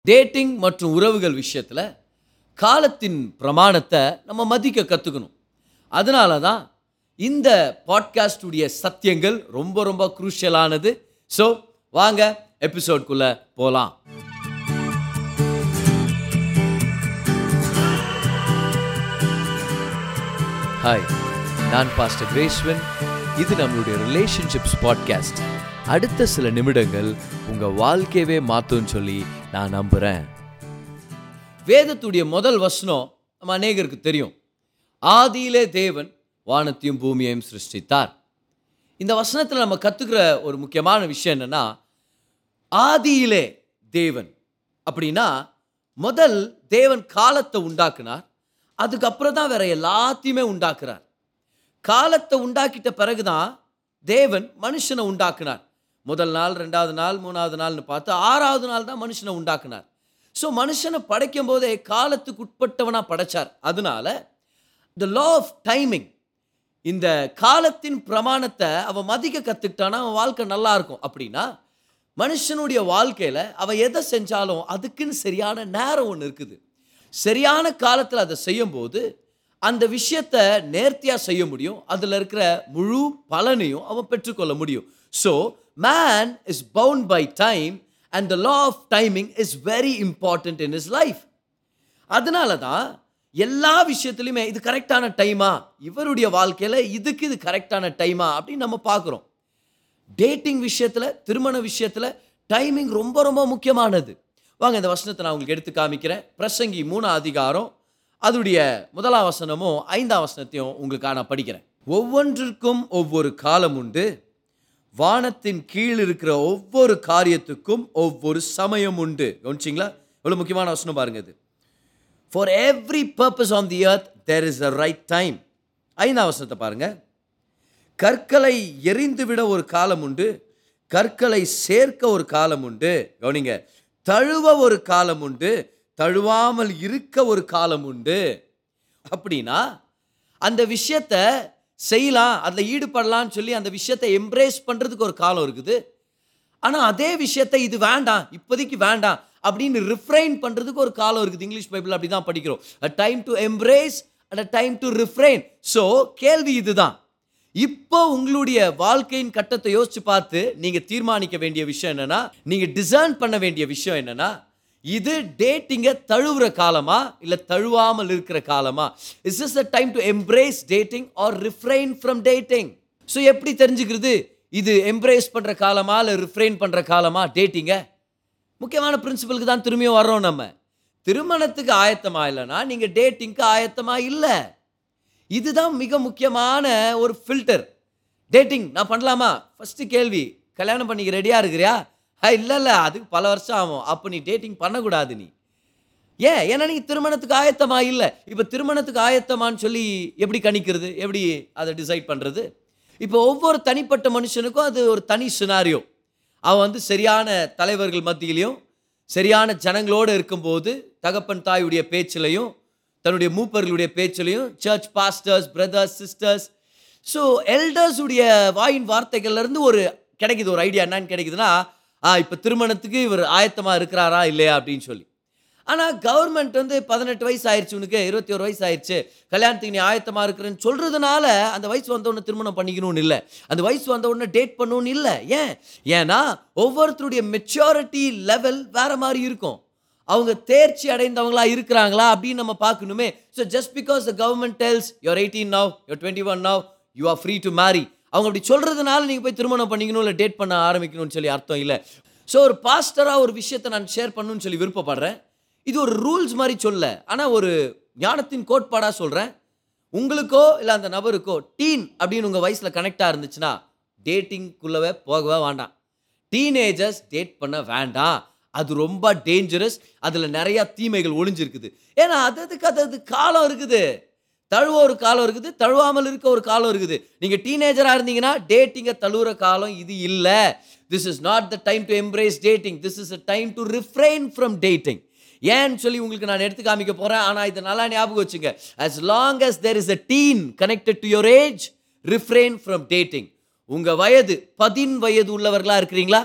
Dating மற்றும் உறவுகள் விஷயத்தில் காலத்தின் பிரமாணத்தை நம்ம மதிக்க கற்றுக்கணும் அதனால தான் இந்த பாட்காஸ்டுடைய சத்தியங்கள் ரொம்ப ரொம்ப குரூஷியலானது ஸோ வாங்க எபிசோட்குள்ளே போகலாம் ஹாய் நான் பாஸ்டர் கிரேஸ்வன் இது நம்மளுடைய ரிலேஷன்ஷிப்ஸ் பாட்காஸ்ட் அடுத்த சில நிமிடங்கள் உங்கள் வாழ்க்கையவே மாற்றும்னு சொல்லி நான் நம்புகிறேன் வேதத்துடைய முதல் வசனம் நம்ம அநேகருக்கு தெரியும் ஆதியிலே தேவன் வானத்தையும் பூமியையும் சிருஷ்டித்தார் இந்த வசனத்தில் நம்ம கற்றுக்கிற ஒரு முக்கியமான விஷயம் என்னென்னா ஆதியிலே தேவன் அப்படின்னா முதல் தேவன் காலத்தை உண்டாக்குனார் அதுக்கப்புறம் தான் வேற எல்லாத்தையுமே உண்டாக்குறார் காலத்தை உண்டாக்கிட்ட பிறகுதான் தேவன் மனுஷனை உண்டாக்குனார் முதல் நாள் ரெண்டாவது நாள் மூணாவது நாள்னு பார்த்து ஆறாவது நாள் தான் மனுஷனை உண்டாக்குனார் ஸோ மனுஷனை படைக்கும் போதே காலத்துக்கு உட்பட்டவனா படைச்சார் அதனால த லா ஆஃப் டைமிங் இந்த காலத்தின் பிரமாணத்தை அவன் மதிக்க கற்றுக்கிட்டானா அவன் வாழ்க்கை நல்லா இருக்கும் அப்படின்னா மனுஷனுடைய வாழ்க்கையில் அவன் எதை செஞ்சாலும் அதுக்குன்னு சரியான நேரம் ஒன்று இருக்குது சரியான காலத்தில் அதை செய்யும்போது அந்த விஷயத்தை நேர்த்தியாக செய்ய முடியும் அதில் இருக்கிற முழு பலனையும் அவன் பெற்றுக்கொள்ள முடியும் so man is bound by time and the law of timing is very important in is life அதனால தான் எல்லா விஷயத்துலையுமே இது கரெக்டான டைமா இவருடைய வாழ்க்கையில் இதுக்கு இது கரெக்டான டைமா அப்படின்னு நம்ம பார்க்குறோம் டேட்டிங் விஷயத்தில் திருமண விஷயத்தில் டைமிங் ரொம்ப ரொம்ப முக்கியமானது வாங்க இந்த வசனத்தை நான் உங்களுக்கு எடுத்து காமிக்கிறேன் பிரசங்கி மூணாம் அதிகாரம் அதோடைய முதலாம் வசனமும் ஐந்தாம் வசனத்தையும் உங்களுக்கு நான் படிக்கிறேன் ஒவ்வொன்றிற்கும் ஒவ்வொரு காலம் உண்டு வானத்தின் கீழ் இருக்கிற ஒவ்வொரு காரியத்துக்கும் ஒவ்வொரு சமயம் உண்டு கவனிச்சிங்களா இவ்வளோ முக்கியமான வசனம் பாருங்க இது for every purpose on the earth there is a right time ஐந்தாம் வசனத்தை பாருங்க கற்களை எரிந்து விட ஒரு காலம் உண்டு கற்களை சேர்க்க ஒரு காலம் உண்டு கவனிங்க தழுவ ஒரு காலம் உண்டு தழுவாமல் இருக்க ஒரு காலம் உண்டு அப்படின்னா அந்த விஷயத்த செய்யலாம் அதில் ஈடுபடலாம்னு சொல்லி அந்த விஷயத்தை எம்ப்ரேஸ் பண்ணுறதுக்கு ஒரு காலம் இருக்குது ஆனால் அதே விஷயத்தை இது வேண்டாம் இப்போதைக்கு வேண்டாம் அப்படின்னு ரிஃப்ரைன் பண்ணுறதுக்கு ஒரு காலம் இருக்குது இங்கிலீஷ் பைபிள் அப்படி தான் படிக்கிறோம் a time to embrace and a time to refrain so கேள்வி இதுதான் இப்போ உங்களுடைய வாழ்க்கையின் கட்டத்தை யோசிச்சு பார்த்து நீங்கள் தீர்மானிக்க வேண்டிய விஷயம் என்னன்னா நீங்கள் டிசைன் பண்ண வேண்டிய விஷயம் என்னன்னா இது டேட்டிங்கை தழுவுற காலமா இல்லை தழுவாமல் இருக்கிற காலமா is is the time to embrace dating or refrain from dating so எப்படி தெரிஞ்சுக்கிறது இது எம்ப்ரேஸ் பண்ணுற காலமா இல்லை ரிஃப்ரைன் பண்ணுற காலமா டேட்டிங்க முக்கியமான பிரின்சிபலுக்கு தான் திரும்பியும் வர்றோம் நம்ம திருமணத்துக்கு ஆயத்தமா இல்லைன்னா நீங்கள் டேட்டிங்க்கு ஆயத்தமா இல்லை இதுதான் மிக முக்கியமான ஒரு ஃபில்டர் டேட்டிங் நான் பண்ணலாமா ஃபஸ்ட்டு கேள்வி கல்யாணம் பண்ணிக்க ரெடியாக இருக்கிறியா ஆ இல்லை இல்லை அதுக்கு பல வருஷம் ஆகும் அப்போ நீ டேட்டிங் பண்ணக்கூடாது நீ ஏன் ஏன்னா நீங்கள் திருமணத்துக்கு ஆயத்தமா இல்லை இப்போ திருமணத்துக்கு ஆயத்தமான்னு சொல்லி எப்படி கணிக்கிறது எப்படி அதை டிசைட் பண்ணுறது இப்போ ஒவ்வொரு தனிப்பட்ட மனுஷனுக்கும் அது ஒரு தனி சினாரியோ அவன் வந்து சரியான தலைவர்கள் மத்தியிலையும் சரியான ஜனங்களோடு இருக்கும்போது தகப்பன் தாயுடைய பேச்சிலையும் தன்னுடைய மூப்பர்களுடைய பேச்சிலையும் church pastors brothers sisters so எல்டர்ஸுடைய வாயின் வார்த்தைகள்லேருந்து ஒரு கிடைக்குது ஒரு ஐடியா என்னன்னு கிடைக்குதுன்னா ஆ இப்போ திருமணத்துக்கு இவர் ஆயத்தமாக இருக்கிறாரா இல்லையா அப்படின்னு சொல்லி ஆனால் கவர்மெண்ட் வந்து பதினெட்டு வயசு ஆயிடுச்சு உனக்கு இருபத்தி ஒரு வயசு ஆயிடுச்சு கல்யாணத்துக்கு நீ ஆயத்தமாக இருக்கிறேன்னு சொல்கிறதுனால அந்த வயசு வந்தவொடனே திருமணம் பண்ணிக்கணும்னு இல்லை அந்த வயசு வந்தவொடனே டேட் பண்ணணும்னு இல்லை ஏன் ஏன்னா ஒவ்வொருத்தருடைய மெச்சூரிட்டி லெவல் வேற மாதிரி இருக்கும் அவங்க தேர்ச்சி அடைந்தவங்களா இருக்கிறாங்களா அப்படின்னு நம்ம பார்க்கணுமே so just because the government tells your eighteen now your twenty one now you are free to marry அவங்க அப்படி சொல்கிறதுனால நீங்கள் போய் திருமணம் பண்ணிக்கணும் இல்லை டேட் பண்ண ஆரம்பிக்கணும்னு சொல்லி அர்த்தம் இல்லை ஸோ ஒரு பாஸ்டராக ஒரு விஷயத்தை நான் ஷேர் பண்ணணும்னு சொல்லி விருப்பப்படுறேன் இது ஒரு ரூல்ஸ் மாதிரி சொல்ல ஆனால் ஒரு ஞானத்தின் கோட்பாடாக சொல்கிறேன் உங்களுக்கோ இல்லை அந்த நபருக்கோ டீன் அப்படின்னு உங்கள் வயசில் கனெக்டாக இருந்துச்சுன்னா டேட்டிங்குள்ளவே போகவே வேண்டாம் டீனேஜர்ஸ் டேட் பண்ண வேண்டாம் அது ரொம்ப டேஞ்சரஸ் அதில் நிறையா தீமைகள் ஒளிஞ்சிருக்குது ஏன்னா அது அதுக்கு அது அது காலம் இருக்குது தழுவ ஒரு காலம் இருக்குது தழுவாமல் இருக்க ஒரு காலம் இருக்குது நீங்கள் டீனேஜராக இருந்தீங்கன்னா டேட்டிங்கை தழுவுற காலம் இது இல்லை this is not the time to embrace dating this is a time to refrain from dating ஏன்னு சொல்லி உங்களுக்கு நான் எடுத்து காமிக்க போகிறேன் ஆனால் இதை நல்லா ஞாபகம் வச்சுங்க as long as there is a teen connected to your age refrain from dating உங்கள் வயது பதின் வயது உள்ளவர்களாக இருக்கிறீங்களா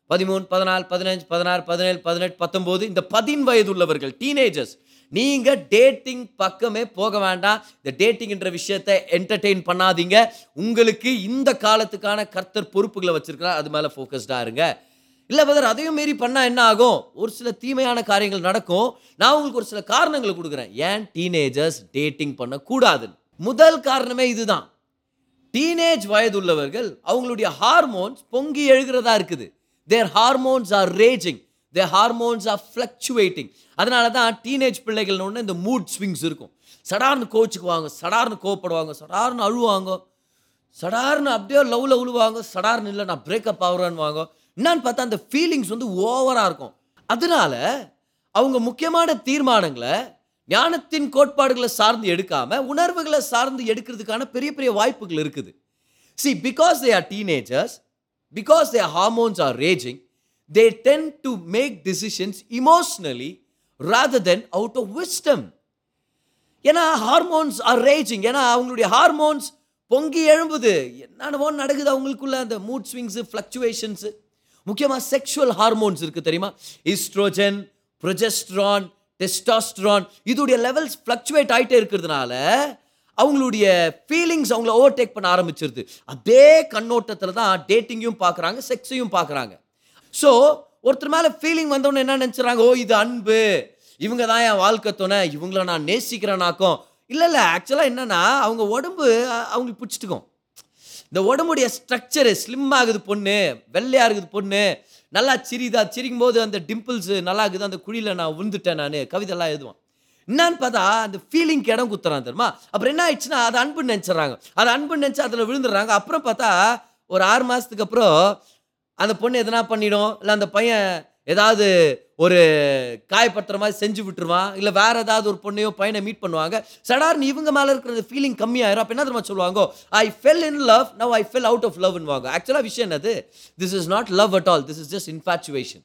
பதிமூணு பதினாலு பதினஞ்சு பதினாறு பதினேழு பதினெட்டு பத்தொம்போது இந்த பதின் வயது உள்ளவர்கள் டீனேஜர்ஸ் நீங்கள் டேட்டிங் பக்கமே போக வேண்டாம் இந்த டேட்டிங்ன்ற விஷயத்தை என்டர்டெயின் பண்ணாதீங்க உங்களுக்கு இந்த காலத்துக்கான கர்த்தர் பொறுப்புகளை வச்சிருக்கிறார் அது மேலே ஃபோக்கஸ்டாக இருங்க இல்லை பதர் அதையும் மீறி பண்ணால் என்ன ஆகும் ஒரு சில தீமையான காரியங்கள் நடக்கும் நான் உங்களுக்கு ஒரு சில காரணங்களை கொடுக்குறேன் ஏன் டீனேஜர்ஸ் டேட்டிங் பண்ணக்கூடாதுன்னு முதல் காரணமே இதுதான் டீனேஜ் வயதுள்ளவர்கள் அவங்களுடைய ஹார்மோன்ஸ் பொங்கி எழுகிறதா இருக்குது their hormones are raging their hormones are fluctuating அதனால தான் டீனேஜ் பிள்ளைகள் ஒன்று இந்த மூட் ஸ்விங்ஸ் இருக்கும் சடார்னு கோச்சுக்குவாங்க சடார்னு கோவப்படுவாங்க சடார்னு அழுவாங்க சடார்னு அப்படியே லவ்ல உழுவாங்க சடார்னு இல்லை நான் பிரேக்கப் ஆகுறேன்னு வாங்க என்னன்னு பார்த்தா அந்த ஃபீலிங்ஸ் வந்து ஓவராக இருக்கும் அதனால அவங்க முக்கியமான தீர்மானங்களை ஞானத்தின் கோட்பாடுகளை சார்ந்து எடுக்காம உணர்வுகளை சார்ந்து எடுக்கிறதுக்கான பெரிய பெரிய வாய்ப்புகள் இருக்குது see because they are teenagers because their hormones are raging they tend to make decisions emotionally rather than out of wisdom ஏன்னா ஹார்மோன்ஸ் ஆர் ரேஜிங் ஏன்னா அவங்களுடைய ஹார்மோன்ஸ் பொங்கி எழும்புது என்னென்னவோ நடக்குது அவங்களுக்குள்ள அந்த மூட் ஸ்விங்ஸு ஃப்ளக்சுவேஷன்ஸு முக்கியமாக செக்ஷுவல் ஹார்மோன்ஸ் இருக்குது தெரியுமா ஈஸ்ட்ரோஜன் ப்ரொஜெஸ்ட்ரான் டெஸ்டாஸ்ட்ரான் இதோடைய லெவல்ஸ் ஃப்ளக்சுவேட் ஆகிட்டே இருக்கிறதுனால அவங்களுடைய ஃபீலிங்ஸ் அவங்கள ஓவர்டேக் பண்ண ஆரம்பிச்சிருது அதே கண்ணோட்டத்தில் தான் டேட்டிங்கையும் பார்க்குறாங்க செக்ஸையும் பார்க்குறாங்க ஸோ ஒருத்தர் மேலே ஃபீலிங் வந்தவொடனே என்ன நினச்சிடறாங்க ஓ இது அன்பு இவங்க தான் என் வாழ்க்கை துணை இவங்கள நான் நேசிக்கிறேனாக்கும் இல்லை இல்லை ஆக்சுவலாக என்னன்னா அவங்க உடம்பு அ- அவங்களுக்கு பிடிச்சிட்டுக்கும் இந்த உடம்புடைய ஸ்ட்ரக்சரு ஸ்லிம் ஆகுது பொண்ணு வெள்ளையா இருக்குது பொண்ணு நல்லா சிரிதா சிரிக்கும் போது அந்த டிம்பிள்ஸ் நல்லா இருக்குது அந்த குழியில் நான் விழுந்துட்டேன் நான் கவிதைலாம் எழுதுவான் என்னன்னு பார்த்தா அந்த ஃபீலிங்க்கு இடம் குத்துறான் தெரியுமா அப்புறம் என்ன ஆயிடுச்சுன்னா அது அன்புன்னு நினச்சிட்றாங்க அது அன்புன்னு நினச்சி அதில் விழுந்துடுறாங்க அப்புறம் பார்த்தா ஒரு ஆறு மாதத்துக்கு அப்புறம் அந்த பொண்ணு எதனா பண்ணிடும் இல்லை அந்த பையன் ஏதாவது ஒரு காயப்படுத்துற மாதிரி செஞ்சு விட்டுருவான் இல்லை வேற ஏதாவது ஒரு பொண்ணையோ பையனை மீட் பண்ணுவாங்க சடார்னு இவங்க மேலே இருக்கிற ஃபீலிங் கம்மியாயிரும் அப்போ என்ன தெரியுமா சொல்லுவாங்க I fell in love now I fell out of லவ்னுவாங்க ஆக்சுவலாக விஷயம் என்னது this is not love at all this is just infatuation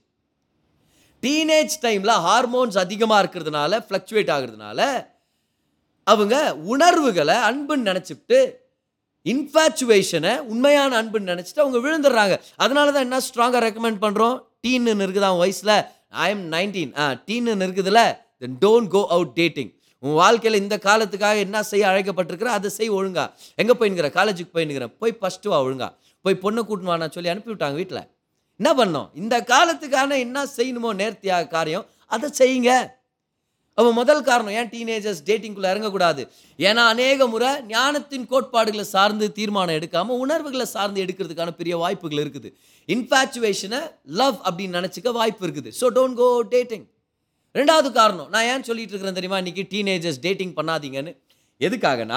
teenage டைமில் ஹார்மோன்ஸ் அதிகமாக இருக்கிறதுனால ஃப்ளக்சுவேட் ஆகுறதுனால அவங்க உணர்வுகளை அன்புன்னு நினச்சிட்டு இன்ஃபாச்சுவேஷனை உண்மையான அன்புன்னு நினச்சிட்டு அவங்க விழுந்துடுறாங்க அதனால தான் என்ன ஸ்ட்ராங்காக ரெக்கமெண்ட் பண்ணுறோம் டீன்னு இருக்குது அவன் வயசில் ஐ எம் நைன்டீன் ஆ டீன்னு இருக்குதுல்ல then don't go out dating உன் வாழ்க்கையில் இந்த காலத்துக்காக என்ன செய்ய அழைக்கப்பட்டிருக்கிற அதை செய் ஒழுங்கா எங்கே போயின்னுக்கிற காலேஜுக்கு போயின்னுக்கிறேன் போய் ஃபஸ்ட்டு வா ஒழுங்கா போய் பொண்ணை கூட்டின்னு வான்னு சொல்லி அனுப்பி விட்டாங்க வீட்டில் என்ன பண்ணோம் இந்த காலத்துக்கான என்ன செய்யணுமோ நேர்த்தியாக காரியம் அதை செய்யுங்க அவன் முதல் காரணம் ஏன் டீனேஜர்ஸ் டேட்டிங்குள்ளே இறங்கக்கூடாது ஏன்னா அநேக முறை ஞானத்தின் கோட்பாடுகளை சார்ந்து தீர்மானம் எடுக்காம உணர்வுகளை சார்ந்து எடுக்கிறதுக்கான பெரிய வாய்ப்புகள் இருக்குது இன்ஃபாச்சுவேஷனை லவ் அப்படின்னு நினச்சிக்க வாய்ப்பு இருக்குது ஸோ டோன்ட் கோ டேட்டிங் ரெண்டாவது காரணம் நான் ஏன் சொல்லிட்டு இருக்கிறேன் தெரியுமா இன்னைக்கு டீனேஜர்ஸ் டேட்டிங் பண்ணாதீங்கன்னு எதுக்காகனா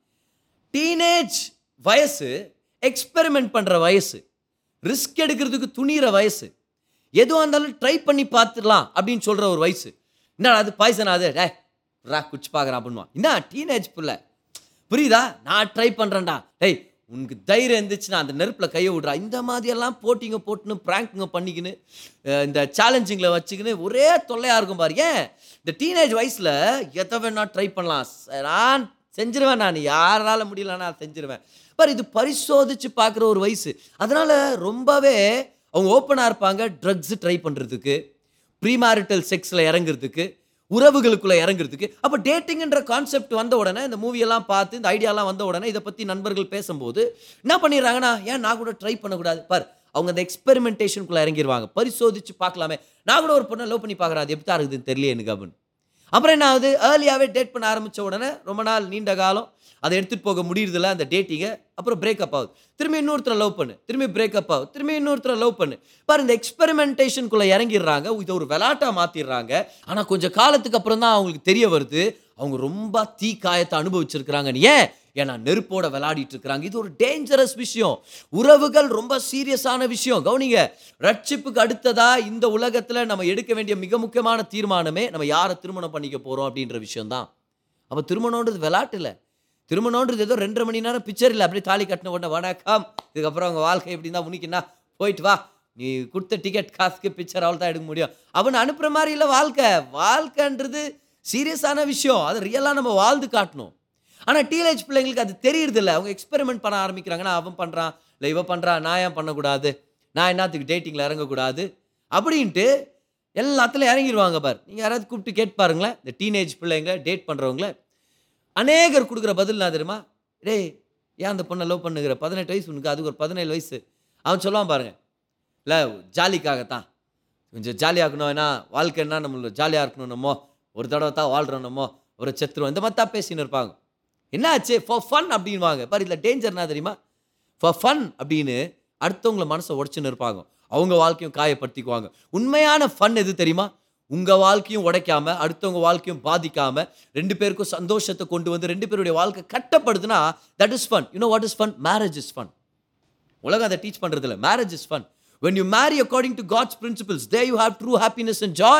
டீனேஜ் வயசு எக்ஸ்பெரிமெண்ட் பண்ணுற வயசு ரிஸ்க் எடுக்கிறதுக்கு துணிகிற வயசு எதுவாக இருந்தாலும் ட்ரை பண்ணி பார்த்துடலாம் அப்படின்னு சொல்கிற ஒரு வயசு என்னடா அது பாய்சன் அது டே ரா குச்சி பார்க்குறான் அப்படின்வான் என்ன டீனேஜ் பிள்ளை புரியுதா நான் ட்ரை பண்ணுறேன்டா டேய் உனக்கு தைரியம் இருந்துச்சுன்னா அந்த நெருப்பில் கையை விட்றா இந்த மாதிரியெல்லாம் போட்டிங்க போட்டுன்னு ப்ராங்க்குங்க பண்ணிக்கின்னு அஹ் இந்த சேலஞ்சிங்கில் வச்சுக்கின்னு ஒரே தொல்லையாக இருக்கும் பாரு ஏன் இந்த டீனேஜ் வயசில் எதை வேணா ட்ரை பண்ணலாம் ச- நான் செஞ்சிருவேன் நான் யாரால முடியல நான் செஞ்சிருவேன் பாரு இது பரிசோதிச்சு பார்க்குற ஒரு வயசு அதனால ரொம்பவே அவங்க ஓப்பனாக இருப்பாங்க ட்ரக்ஸ் ட்ரை பண்ணுறதுக்கு ப்ரீமாரிட்டல் செக்ஸில் இறங்குறதுக்கு உறவுகளுக்குள்ள இறங்குறதுக்கு அப்போ டேட்டிங்ன்ற கான்செப்ட் வந்த உடனே இந்த மூவியெல்லாம் பார்த்து இந்த ஐடியாலாம் வந்த உடனே இதை பற்றி நண்பர்கள் பேசும்போது என்ன பண்ணிடுறாங்கன்னா ஏன் நான் கூட ட்ரை பண்ணக்கூடாது பார் அவங்க அந்த எக்ஸ்பெரிமெண்டேஷனுக்குள்ளே இறங்கிடுவாங்க பரிசோதிச்சு பார்க்கலாமே நான் கூட ஒரு பொண்ணை லவ் பண்ணி பார்க்குறேன் அது எப்படி தான் இருக்குதுன்னு தெரியல எனக்கு அப்படின்னு அப்புறம் என்ன ஆகுது ஏர்லியாகவே டேட் பண்ண ஆரம்பித்த உடனே ரொம்ப நாள் நீண்ட காலம் அதை எடுத்துகிட்டு போக முடியுறதில்ல அந்த டேட்டிங்கை அப்புறம் பிரேக்கப் ஆகுது திரும்பி இன்னொருத்தரை லவ் பண்ணு திரும்பி பிரேக்கப் ஆகுது திரும்பி இன்னொருத்தரை லவ் பண்ணு பாரு இந்த எக்ஸ்பெரிமெண்டேஷனுக்குள்ளே இறங்கிடுறாங்க இதை ஒரு விளாட்டாக மாற்றிடுறாங்க ஆனால் கொஞ்சம் காலத்துக்கு அப்புறம் தான் அவங்களுக்கு தெரிய வருது அவங்க ரொம்ப தீ காயத்தை அனுபவிச்சிருக்கிறாங்கன்னு ஏன் ஏன்னா நெருப்போட விளையாடிட்டு இருக்கிறாங்க இது ஒரு டேஞ்சரஸ் விஷயம் உறவுகள் ரொம்ப சீரியஸான விஷயம் கவனிங்க ரட்சிப்புக்கு அடுத்ததா இந்த உலகத்துல நம்ம எடுக்க வேண்டிய மிக முக்கியமான தீர்மானமே நம்ம யாரை திருமணம் பண்ணிக்க போறோம் அப்படின்ற விஷயம் தான் அப்ப திருமணம்ன்றது விளையாட்டு இல்லை திருமணம்ன்றது ஏதோ ரெண்டரை மணி நேரம் பிக்சர் இல்லை அப்படியே தாலி கட்டின உடனே வணக்கம் இதுக்கப்புறம் அவங்க வாழ்க்கை எப்படி இருந்தால் உனிக்குன்னா போயிட்டு வா நீ கொடுத்த டிக்கெட் காசுக்கு பிக்சர் அவள் தான் எடுக்க முடியும் அவன் அனுப்புற மாதிரி இல்லை வாழ்க்கை வாழ்க்கைன்றது சீரியஸான விஷயம் அது ரியலாக நம்ம வாழ்ந்து காட்டணும் ஆனால் டீனேஜ் பிள்ளைங்களுக்கு அது தெரியறது இல்லை அவங்க எக்ஸ்பெரிமெண்ட் பண்ண ஆரம்பிக்கிறாங்கன்னா அவன் பண்ணுறான் இல்லை இவ பண்ணுறா நான் ஏன் பண்ணக்கூடாது நான் என்னத்துக்கு டேட்டிங்கில் இறங்கக்கூடாது அப்படின்ட்டு எல்லாத்துலையும் இறங்கிடுவாங்க பார் நீங்கள் யாராவது கூப்பிட்டு கேட்டு பாருங்களேன் இந்த டீனேஜ் பிள்ளைங்க டேட் பண்ணுறவங்கள அநேகர் கொடுக்குற பதில் நான் தெரியுமா டேய் ஏன் அந்த பொண்ணை லவ் பண்ணுகிற பதினெட்டு வயசு உனக்கு அதுக்கு ஒரு பதினேழு வயசு அவன் சொல்லுவான் பாருங்க இல்லை ஜாலிக்காகத்தான் கொஞ்சம் ஜாலியாக்கணும் ஏன்னா வாழ்க்கை என்ன நம்மள ஜாலியாக இருக்கணும் நம்ம ஒரு தடவை தான் வாழ்கிறோம் நம்ம ஒரு செத்துருவோம் இந்த மாதிரி தான் பேசின்னு இருப்பாங்க என்னாச்சு ஃபார் ஃபன் அப்படின்வாங்க பாரு இதில் டேஞ்சர் என்ன தெரியுமா ஃபார் ஃபன் அப்படின்னு அடுத்தவங்கள மனசை உடைச்சுன்னு இருப்பாங்க அவங்க வாழ்க்கையும் காயப்படுத்திக்குவாங்க உண்மையான ஃபன் எது தெரியுமா உங்கள் வாழ்க்கையும் உடைக்காம அடுத்தவங்க வாழ்க்கையும் பாதிக்காம ரெண்டு பேருக்கும் சந்தோஷத்தை கொண்டு வந்து ரெண்டு பேருடைய வாழ்க்கை கட்டப்படுதுன்னா that is fun you know what is fun marriage is fun உலகம் அதை டீச் பண்றது இல்ல marriage is fun when you marry according to god's principles there you have true happiness and joy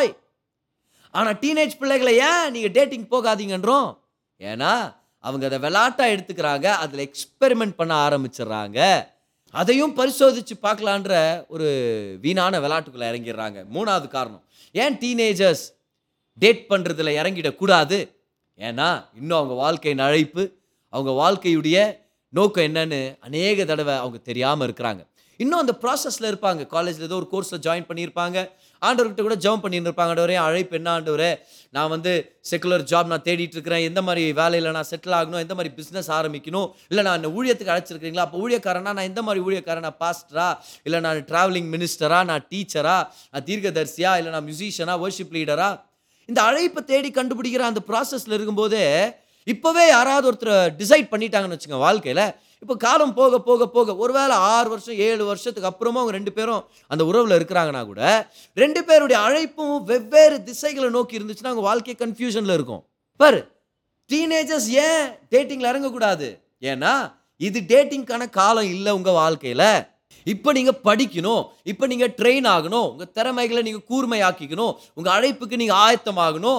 ஆனா டீனேஜ் பிள்ளைகளை ஏன் நீங்க டேட்டிங் போகாதீங்கன்றோம் ஏன்னா அவங்க அதை விளையாட்டா எடுத்துக்கிறாங்க அதுல எக்ஸ்பெரிமெண்ட் பண்ண ஆரம்பிச்சிடுறாங்க அதையும் பரிசோதிச்சு பார்க்கலான்ற ஒரு வீணான விளையாட்டுக்குள்ள இறங்கிடுறாங்க மூணாவது காரணம் ஏன் டீனேஜர்ஸ் டேட் பண்ணுறதுல இறங்கிடக்கூடாது ஏன்னா இன்னும் அவங்க வாழ்க்கையின் அழைப்பு அவங்க வாழ்க்கையுடைய நோக்கம் என்னன்னு அநேக தடவை அவங்க தெரியாமல் இருக்கிறாங்க இன்னும் அந்த ப்ராசஸில் இருப்பாங்க காலேஜில் ஏதோ ஒரு கோர்ஸில் ஜாயின் பண்ணியிருப்பாங்க ஆண்டவர்கிட்ட கூட ஜாயின் பண்ணியிருப்பாங்க ஆண்டவரே அழைப்பு என்ன ஆண்டவரே நான் வந்து செக்குலர் ஜாப் நான் தேடிட்டு இருக்கிறேன் எந்த மாதிரி வேலையில் நான் செட்டில் ஆகணும் எந்த மாதிரி பிஸ்னஸ் ஆரம்பிக்கணும் இல்லை நான் என்ன ஊழியத்துக்கு அழைச்சிருக்கீங்களா அப்போ ஊழியக்காரனா நான் எந்த மாதிரி ஊழியக்காரன் நான் பாஸ்டரா இல்லை நான் ட்ராவலிங் மினிஸ்டரா நான் டீச்சரா நான் தீர்க்கதரிசியா இல்லை நான் மியூசிஷியனா வர்ஷிப் லீடரா இந்த அழைப்பை தேடி கண்டுபிடிக்கிற அந்த ப்ராசஸில் இருக்கும்போதே இப்போவே யாராவது ஒருத்தர் டிசைட் பண்ணிட்டாங்கன்னு வச்சுங்க வாழ்க்கையில் இப்போ காலம் போக போக போக ஒருவேளை ஆறு வருஷம் ஏழு வருஷத்துக்கு அப்புறமா அவங்க ரெண்டு பேரும் அந்த உறவில் இருக்கிறாங்கன்னா கூட ரெண்டு பேருடைய அழைப்பும் வெவ்வேறு திசைகளை நோக்கி இருந்துச்சுன்னா அவங்க வாழ்க்கை கன்ஃபியூஷனில் இருக்கும் பாரு டீனேஜர்ஸ் ஏன் டேட்டிங்கில் இறங்கக்கூடாது ஏன்னா இது டேட்டிங்க்கான காலம் இல்லை உங்கள் வாழ்க்கையில் இப்போ நீங்கள் படிக்கணும் இப்போ நீங்கள் ட்ரெயின் ஆகணும் உங்கள் திறமைகளை நீங்கள் கூர்மையாக்கிக்கணும் உங்கள் அழைப்புக்கு நீங்கள் ஆயத்தமாகணும்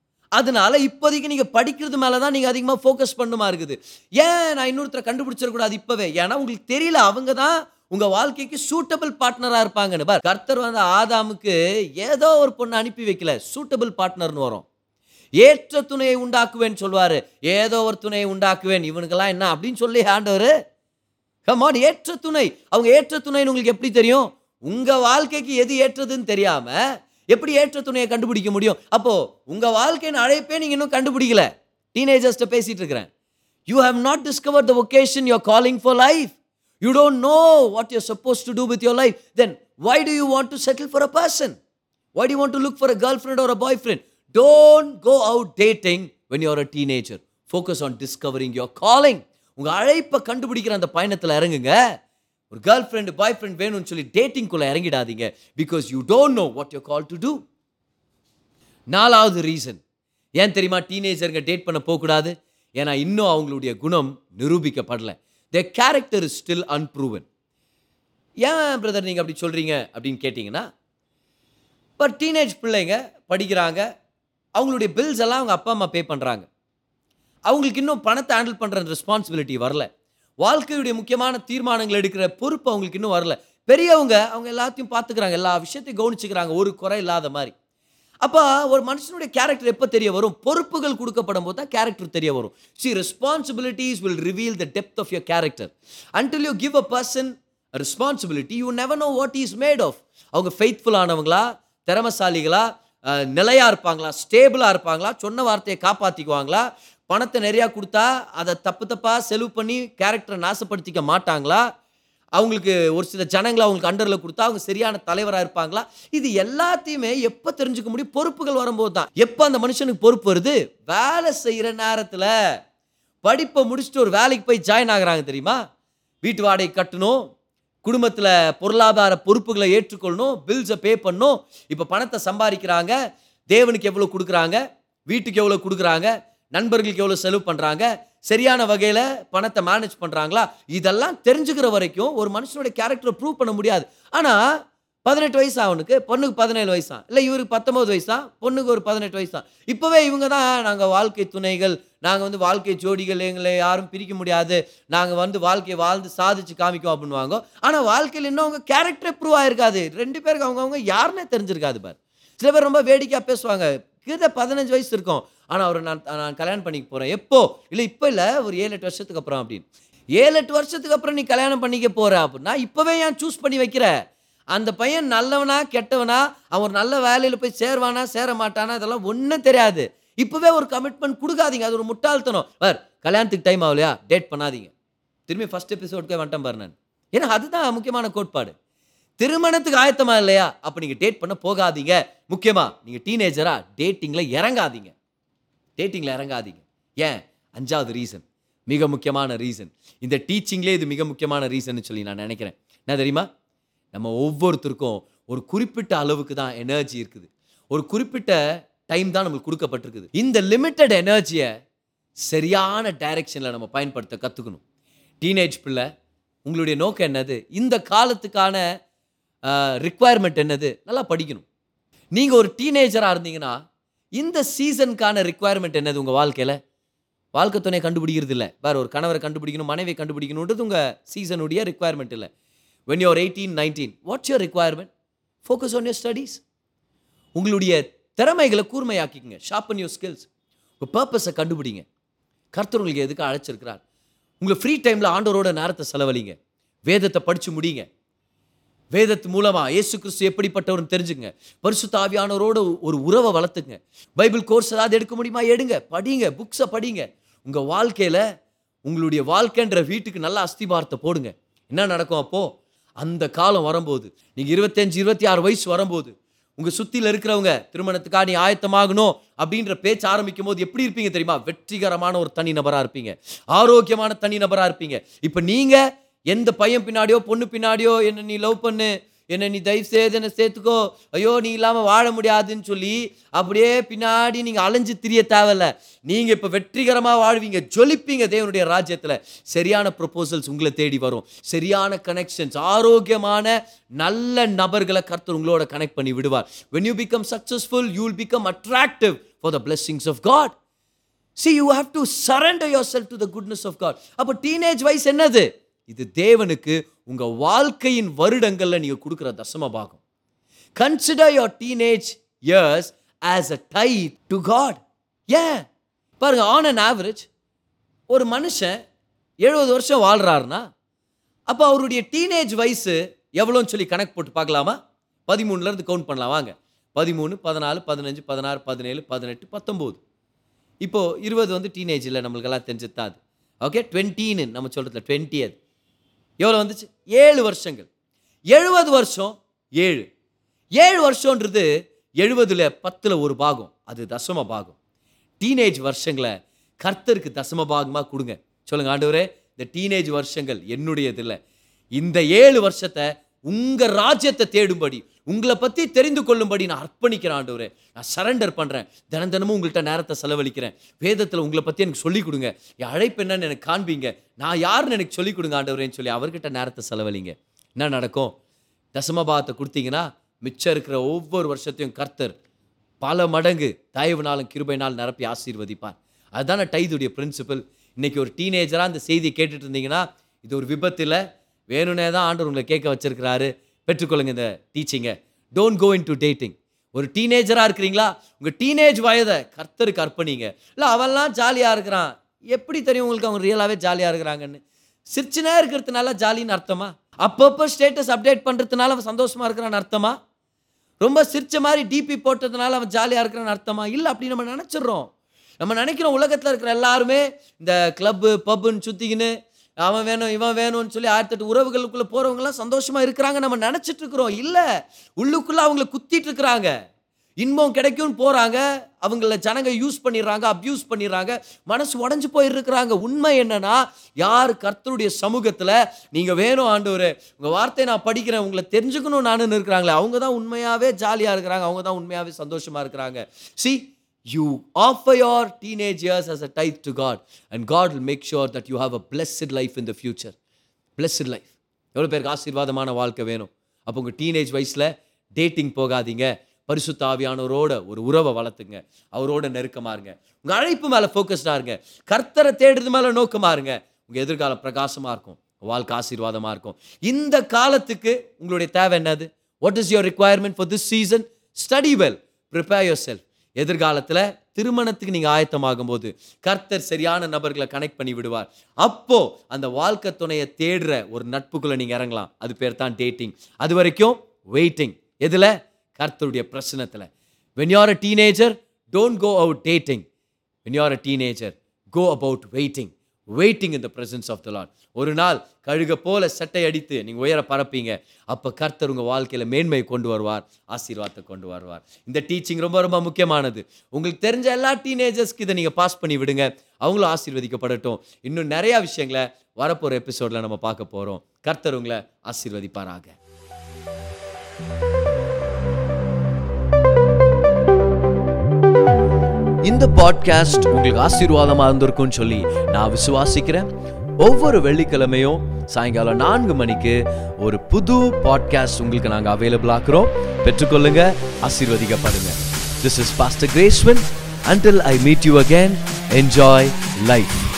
அதனால இப்போதைக்கு நீங்கள் படிக்கிறது மேலே தான் நீங்கள் அதிகமாக ஃபோக்கஸ் பண்ணுமா இருக்குது ஏன் நான் இன்னொருத்தரை கண்டுபிடிச்சிடக்கூடாது இப்போவே ஏன்னா உங்களுக்கு தெரியல அவங்க தான் உங்கள் வாழ்க்கைக்கு சூட்டபிள் பார்ட்னராக இருப்பாங்கன்னு பார் கர்த்தர் வந்து ஆதாமுக்கு ஏதோ ஒரு பொண்ணை அனுப்பி வைக்கல சூட்டபிள் பார்ட்னர்னு வரும் ஏற்ற துணையை உண்டாக்குவேன்னு சொல்லுவார் ஏதோ ஒரு துணையை உண்டாக்குவேன் இவனுக்கெல்லாம் என்ன அப்படின்னு சொல்லி ஆண்டவர் கமான் ஏற்ற துணை அவங்க ஏற்ற துணைன்னு உங்களுக்கு எப்படி தெரியும் உங்கள் வாழ்க்கைக்கு எது ஏற்றதுன்னு தெரியாமல் எப்படி ஏற்ற துணையை கண்டுபிடிக்க முடியும் அப்போ உங்க வாழ்க்கையின் அழைப்பே நீங்க இன்னும் கண்டுபிடிக்கல டீனேஜர்ஸ்ட்ட பேசிட்டு இருக்கிறேன் you have not discover the vocation your calling for life you don't know what you're suppose to do with your life then why do you want to settle for a person why do want to look for a girl friend ஒரு boy friend don't go out dating when you're a teenager focus on discovering your calling உங்க அழைப்பை கண்டுபிடிக்கிற அந்த பயணத்தில் இறங்குங்க ஒரு girl friend பாய் friend வேணும்னு சொல்லி டேட்டிங்குள்ளே இறங்கிடாதீங்க because you don't know what you call to do நாலாவது ரீசன் ஏன் தெரியுமா டீனேஜருங்க டேட் பண்ண போகக்கூடாது ஏன்னா இன்னும் அவங்களுடைய குணம் நிரூபிக்கப்படல the character is still unproven ஏன் பிரதர் நீங்கள் அப்படி சொல்கிறீங்க அப்படின்னு கேட்டிங்கன்னா இப்போ டீனேஜ் பிள்ளைங்க படிக்கிறாங்க அவங்களுடைய பில்ஸ் எல்லாம் அவங்க அப்பா அம்மா பே பண்ணுறாங்க அவங்களுக்கு இன்னும் பணத்தை ஹேண்டில் பண்ணுற ரெஸ்பான்சிபிலிட்டி வரல வாழ்க்கையுடைய முக்கியமான தீர்மானங்கள் எடுக்கிற பொறுப்பு அவங்களுக்கு இன்னும் வரல பெரியவங்க அவங்க எல்லாத்தையும் பார்த்துக்கிறாங்க எல்லா விஷயத்தையும் கவனிச்சுக்கிறாங்க ஒரு குறை இல்லாத மாதிரி அப்போ ஒரு மனுஷனுடைய கேரக்டர் எப்போ தெரிய வரும் பொறுப்புகள் கொடுக்கப்படும் போது தான் கேரக்டர் தெரிய வரும் see responsibilities will reveal the depth of your character until you give a person responsibility you never know what is made of அவங்க ஃபெய்த்ஃபுல்லானவங்களா திறமசாலிகளா அஹ், நிலையா இருப்பாங்களா ஸ்டேபிளா இருப்பாங்களா சொன்ன வார்த்தையை காப்பாற்றிக்குவாங்களா பணத்தை நிறையா கொடுத்தா அதை தப்பு தப்பாக செலவு பண்ணி கேரக்டரை நாசப்படுத்திக்க மாட்டாங்களா அவங்களுக்கு ஒரு சில ஜனங்களை அவங்களுக்கு அண்டரில் கொடுத்தா அவங்க சரியான தலைவராக இருப்பாங்களா இது எல்லாத்தையுமே எப்போ தெரிஞ்சுக்க முடியும் பொறுப்புகள் வரும்போது தான் எப்போ அந்த மனுஷனுக்கு பொறுப்பு வருது வேலை செய்கிற நேரத்தில் படிப்பை முடிச்சுட்டு ஒரு வேலைக்கு போய் ஜாயின் ஆகுறாங்க தெரியுமா வீட்டு வாடகை கட்டணும் குடும்பத்தில் பொருளாதார பொறுப்புகளை ஏற்றுக்கொள்ளணும் பில்ஸை பே பண்ணணும் இப்போ பணத்தை சம்பாதிக்கிறாங்க தேவனுக்கு எவ்வளோ கொடுக்குறாங்க வீட்டுக்கு எவ்வளோ கொடுக்குறாங்க நண்பர்களுக்கு எவ்வளோ செலவு பண்ணுறாங்க சரியான வகையில் பணத்தை மேனேஜ் பண்ணுறாங்களா இதெல்லாம் தெரிஞ்சுக்கிற வரைக்கும் ஒரு மனுஷனுடைய கேரக்டரை ப்ரூவ் பண்ண முடியாது ஆனால் பதினெட்டு வயசு அவனுக்கு பொண்ணுக்கு பதினேழு வயசா இல்லை இவருக்கு பத்தொம்பது வயசா பொண்ணுக்கு ஒரு பதினெட்டு வயசா இப்போவே இவங்க தான் நாங்கள் வாழ்க்கை துணைகள் நாங்கள் வந்து வாழ்க்கை ஜோடிகள் எங்களை யாரும் பிரிக்க முடியாது நாங்கள் வந்து வாழ்க்கையை வாழ்ந்து சாதிச்சு காமிக்கோம் அப்படின்வாங்க ஆனால் வாழ்க்கையில் இன்னும் அவங்க கேரக்டரே ப்ரூவ் ஆயிருக்காது ரெண்டு பேருக்கு அவங்கவுங்க யாருன்னே தெரிஞ்சிருக்காது பார் சில பேர் ரொம்ப வேடிக்கையாக பேசுவாங்க கிட்ட பதினஞ்சு வயசு இருக்கும் ஆனால் அவரை நான் நான் கல்யாணம் பண்ணிக்க போகிறேன் எப்போ இல்லை இப்போ இல்லை ஒரு ஏழு எட்டு வருஷத்துக்கு அப்புறம் அப்படின்னு ஏழு எட்டு வருஷத்துக்கு அப்புறம் நீ கல்யாணம் பண்ணிக்க போற அப்படின்னா இப்போவே ஏன் சூஸ் பண்ணி வைக்கிற அந்த பையன் நல்லவனா கெட்டவனா அவன் ஒரு நல்ல வேலையில் போய் சேர்வானா சேர மாட்டானா இதெல்லாம் ஒன்றும் தெரியாது இப்போவே ஒரு கமிட்மெண்ட் கொடுக்காதீங்க அது ஒரு முட்டாள்தனம் வேறு கல்யாணத்துக்கு டைம் ஆகலையா டேட் பண்ணாதீங்க திரும்பி ஃபர்ஸ்ட் எபிசோடுக்கே வந்துட்டேன் பாரு நான் ஏன்னா அதுதான் முக்கியமான கோட்பாடு திருமணத்துக்கு ஆயத்தமா இல்லையா அப்போ நீங்கள் டேட் பண்ண போகாதீங்க முக்கியமாக நீங்கள் டீனேஜரா டேட்டிங்கில் இறங்காதீங்க டேட்டிங்கில் இறங்காதீங்க ஏன் அஞ்சாவது ரீசன் மிக முக்கியமான ரீசன் இந்த டீச்சிங்லேயே இது மிக முக்கியமான ரீசன் சொல்லி நான் நினைக்கிறேன் என்ன தெரியுமா நம்ம ஒவ்வொருத்தருக்கும் ஒரு குறிப்பிட்ட அளவுக்கு தான் எனர்ஜி இருக்குது ஒரு குறிப்பிட்ட டைம் தான் நம்மளுக்கு கொடுக்கப்பட்டிருக்குது இந்த லிமிட்டட் எனர்ஜியை சரியான டைரெக்ஷனில் நம்ம பயன்படுத்த கற்றுக்கணும் டீனேஜ் பிள்ளை உங்களுடைய நோக்கம் என்னது இந்த காலத்துக்கான ரிக்குவயர்மெண்ட் என்னது நல்லா படிக்கணும் நீங்கள் ஒரு டீனேஜராக இருந்தீங்கன்னா இந்த சீசனுக்கான ரிக்குவயர்மெண்ட் என்னது உங்கள் வாழ்க்கையில் வாழ்க்கை துணையை கண்டுபிடிக்கிறது இல்லை வேறு ஒரு கணவரை கண்டுபிடிக்கணும் மனைவியை கண்டுபிடிக்கணுன்றது உங்கள் சீசனுடைய ரிக்குவயர்மெண்ட் இல்லை when you're eighteen nineteen what's your requirement focus on your studies உங்களுடைய திறமைகளை கூர்மையாக்கிக்கங்க ஷார்ப்பன் யோர் ஸ்கில்ஸ் உங்கள் பர்பஸை கண்டுபிடிங்க கர்த்தர் உங்களுக்கு எதுக்கு அழைச்சிருக்கிறார் உங்கள் ஃப்ரீ டைமில் ஆண்டவரோட நேரத்தை செலவழிங்க வேதத்தை படித்து முடிங்க வேதத்து மூலமாக இயேசு கிறிஸ்து எப்படிப்பட்டவர்னு தெரிஞ்சுங்க பரிசுத்த ஆவியானவரோட ஒரு உறவை வளர்த்துங்க பைபிள் கோர்ஸ் ஏதாவது எடுக்க முடியுமா எடுங்க படிங்க புக்ஸை படிங்க உங்கள் வாழ்க்கையில் உங்களுடைய வாழ்க்கைன்ற வீட்டுக்கு நல்ல அஸ்திபாரத்தை போடுங்க என்ன நடக்கும் அப்போது அந்த காலம் வரும்போது நீங்கள் இருபத்தஞ்சு இருபத்தி ஆறு வயசு வரும்போது உங்கள் சுற்றியில் இருக்கிறவங்க திருமணத்துக்காக நீ ஆயத்தமாகணும் அப்படின்ற பேச்சு ஆரம்பிக்கும் போது எப்படி இருப்பீங்க தெரியுமா வெற்றிகரமான ஒரு தனி நபராக இருப்பீங்க ஆரோக்கியமான தனி நபராக இருப்பீங்க இப்போ நீங்கள் எந்த பையன் பின்னாடியோ பொண்ணு பின்னாடியோ என்ன நீ லவ் பண்ணு என்ன நீ தயவு செய்து என்ன சேர்த்துக்கோ ஐயோ நீ இல்லாமல் வாழ முடியாதுன்னு சொல்லி அப்படியே பின்னாடி நீங்கள் அலைஞ்சு திரிய தேவையில்ல நீங்கள் இப்போ வெற்றிகரமாக வாழ்வீங்க ஜொலிப்பீங்க தேவனுடைய ராஜ்யத்தில் சரியான ப்ரொபோசல்ஸ் உங்களை தேடி வரும் சரியான கனெக்ஷன்ஸ் ஆரோக்கியமான நல்ல நபர்களை கர்த்தர் உங்களோட கனெக்ட் பண்ணி விடுவார் when you become successful you will become attractive for the blessings of God see you have to surrender yourself to the goodness of God அப்போ டீனேஜ் வயசு என்னது இது தேவனுக்கு உங்க வாழ்க்கையின் வருடங்கள்ல நீங்க கொடுக்குற தசம பாகம் consider your teenage years as a tithe to God ஏன் பாருங்க ஆன் அன் ஆவரேஜ் ஒரு மனுஷன் எழுபது வருஷம் வாழ்றாருன்னா அப்போ அவருடைய டீனேஜ் வயசு எவ்வளோன்னு சொல்லி கணக்கு போட்டு பார்க்கலாமா பதிமூணுலேருந்து கவுண்ட் பண்ணலாம் வாங்க பதிமூணு பதினாலு பதினஞ்சு பதினாறு பதினேழு பதினெட்டு பத்தொம்போது இப்போது இருபது வந்து டீனேஜ் இல்லை நம்மளுக்கெல்லாம் தெரிஞ்சது தான் அது ஓகே டுவெண்ட்டின்னு நம்ம சொல்கிறதுல டுவெண்ட்டி அது எவ்வளோ வந்துச்சு ஏழு வருஷங்கள் எழுபது வருஷம் ஏழு ஏழு வருஷன்றது எழுபதுல பத்தில் ஒரு பாகம் அது தசம பாகம் டீனேஜ் வருஷங்களை கர்த்தருக்கு தசம பாகமாக கொடுங்க சொல்லுங்க ஆண்டவரே இந்த டீனேஜ் வருஷங்கள் என்னுடையது இல்லை இந்த ஏழு வருஷத்தை உங்க ராஜ்யத்தை தேடும்படி உங்களை பத்தி தெரிந்து கொள்ளும்படி நான் அர்ப்பணிக்கிறேன் ஆண்டவரே நான் சரண்டர் பண்றேன் தினம் தினமும் உங்கள்கிட்ட நேரத்தை செலவழிக்கிறேன் வேதத்தில் உங்களை பத்தி எனக்கு சொல்லிக் கொடுங்க என் அழைப்பு என்னன்னு எனக்கு காண்பீங்க நான் யாருன்னு எனக்கு சொல்லிக் கொடுங்க ஆண்டவரேன்னு சொல்லி அவர்கிட்ட நேரத்தை செலவழிங்க என்ன நடக்கும் தசமபாகத்தை கொடுத்தீங்கன்னா மிச்சம் இருக்கிற ஒவ்வொரு வருஷத்தையும் கர்த்தர் பல மடங்கு தயவுனாலும் கிருபைனாலும் நிரப்பி ஆசீர்வதிப்பார் அதுதானே டைதுடைய பிரின்சிபல் இன்னைக்கு ஒரு டீனேஜராக அந்த செய்தியை கேட்டுட்டு இருந்தீங்கன்னா இது ஒரு விபத்தில் வேணும்னே தான் ஆண்டவர் உங்களை கேட்க வச்சிருக்கிறாரு பெற்றுக்கொள்ளுங்க இந்த டீச்சிங்கை don't go into dating ஒரு டீனேஜராக இருக்கிறீங்களா உங்கள் டீனேஜ் வயதை கர்த்தருக்கு அர்ப்பணிங்க இல்லை அவன்லாம் ஜாலியாக இருக்கிறான் எப்படி தெரியும் உங்களுக்கு அவங்க ரியலாகவே ஜாலியாக இருக்கிறாங்கன்னு சிரிச்சுனே இருக்கிறதுனால ஜாலின்னு அர்த்தமா அப்பப்போ ஸ்டேட்டஸ் அப்டேட் பண்ணுறதுனால அவன் சந்தோஷமாக இருக்கிறான்னு அர்த்தமா ரொம்ப சிரிச்ச மாதிரி டிபி போட்டதுனால அவன் ஜாலியாக இருக்கிறான்னு அர்த்தமா இல்லை அப்படி நம்ம நினச்சிடுறோம் நம்ம நினைக்கிறோம் உலகத்தில் இருக்கிற எல்லாருமே இந்த கிளப்பு பப்புன்னு சுற்றிக்கின்னு அவன் வேணும் இவன் வேணும்னு சொல்லி ஆயிரத்தெட்டு உறவுகளுக்குள்ளே போகிறவங்களாம் சந்தோஷமாக இருக்கிறாங்க நம்ம நினச்சிட்டு இருக்கிறோம் இல்லை உள்ளுக்குள்ளே அவங்கள குத்திட்டு இருக்கிறாங்க இன்பம் கிடைக்கும்னு போகிறாங்க அவங்கள ஜனங்க யூஸ் பண்ணிடுறாங்க அப்யூஸ் பண்ணிடுறாங்க மனசு உடஞ்சு போயிருக்கிறாங்க உண்மை என்னன்னா யார் கர்த்தருடைய சமூகத்தில் நீங்கள் வேணும் ஆண்டவர் உங்கள் வார்த்தையை நான் படிக்கிறேன் உங்களை தெரிஞ்சுக்கணும் நானுன்னு இருக்கிறாங்களே அவங்க தான் உண்மையாகவே ஜாலியாக இருக்கிறாங்க அவங்க தான் உண்மையாகவே சந்தோஷமாக இருக்கிறாங்க see you offer your teenage years as a tithe to God, and God will make sure that you have a blessed life in the future. Blessed life. எவ்வளோ பேருக்கு ஆசீர்வாதமான வாழ்க்கை வேணும் அப்போ உங்கள் டீனேஜ் வயசில் டேட்டிங் போகாதீங்க பரிசுத்த ஆவியானவரோட ஒரு உறவை வளர்த்துங்க அவரோட நெருக்கமாக இருங்க உங்கள் அழைப்பு மேலே ஃபோக்கஸ்டாக இருங்க கர்த்தரை தேடுறது மேலே நோக்கமாக இருங்க உங்கள் எதிர்காலம் பிரகாசமாக இருக்கும் வாழ்க்கை ஆசீர்வாதமாக இருக்கும் இந்த காலத்துக்கு உங்களுடைய தேவை என்னது what is your requirement for this season study well prepare yourself எதிர்காலத்தில் திருமணத்துக்கு நீங்கள் ஆயத்தமாகும் போது கர்த்தர் சரியான நபர்களை கனெக்ட் பண்ணி விடுவார் அப்போ அந்த வாழ்க்கை துணையை தேடுற ஒரு நட்புக்குள்ள நீங்கள் இறங்கலாம் அது பேர் தான் டேட்டிங் அது வரைக்கும் வெயிட்டிங் எதுல கர்த்தருடைய பிரசனத்துல when you are a teenager don't go out dating when you are a teenager go about waiting waiting in the presence of the lord ஒரு நாள் கழுக போல சட்டை அடித்து நீங்க உயர பறப்பீங்க அப்ப கர்த்தர் உங்க வாழ்க்கையில மேன்மை கொண்டு வருவார் ஆசீர்வாதத்தை கொண்டு வருவார் இந்த டீச்சிங் ரொம்ப ரொம்ப முக்கியமானது உங்களுக்கு தெரிஞ்ச எல்லா டீனேஜர்ஸ்க்கு இதை நீங்க பாஸ் பண்ணி விடுங்க அவங்களும் ஆசீர்வதிக்கப்படட்டும் இன்னும் நிறைய விஷயங்களை வரப்போற எபிசோட்ல நம்ம பார்க்க போறோம் கர்த்தர் உங்களை ஆசீர்வதிப்பாராக இந்த பாட்காஸ்ட் உங்களுக்கு ஆசீர்வாதமா இருந்திருக்கும்னு சொல்லி நான் விசுவாசிக்கிறேன் ஒவ்வொரு வெள்ளிக்கிழமையும் சாயங்காலம் நான்கு மணிக்கு ஒரு புது பாட்காஸ்ட் உங்களுக்கு நாங்கள் அவைலபிள் ஆக்குறோம் பெற்றுக்கொள்ளுங்க ஆசீர்வதிக்கப்படுங்க திஸ் இஸ் பாஸ்டர் கிரேஸ்வன் until I meet you again, enjoy life.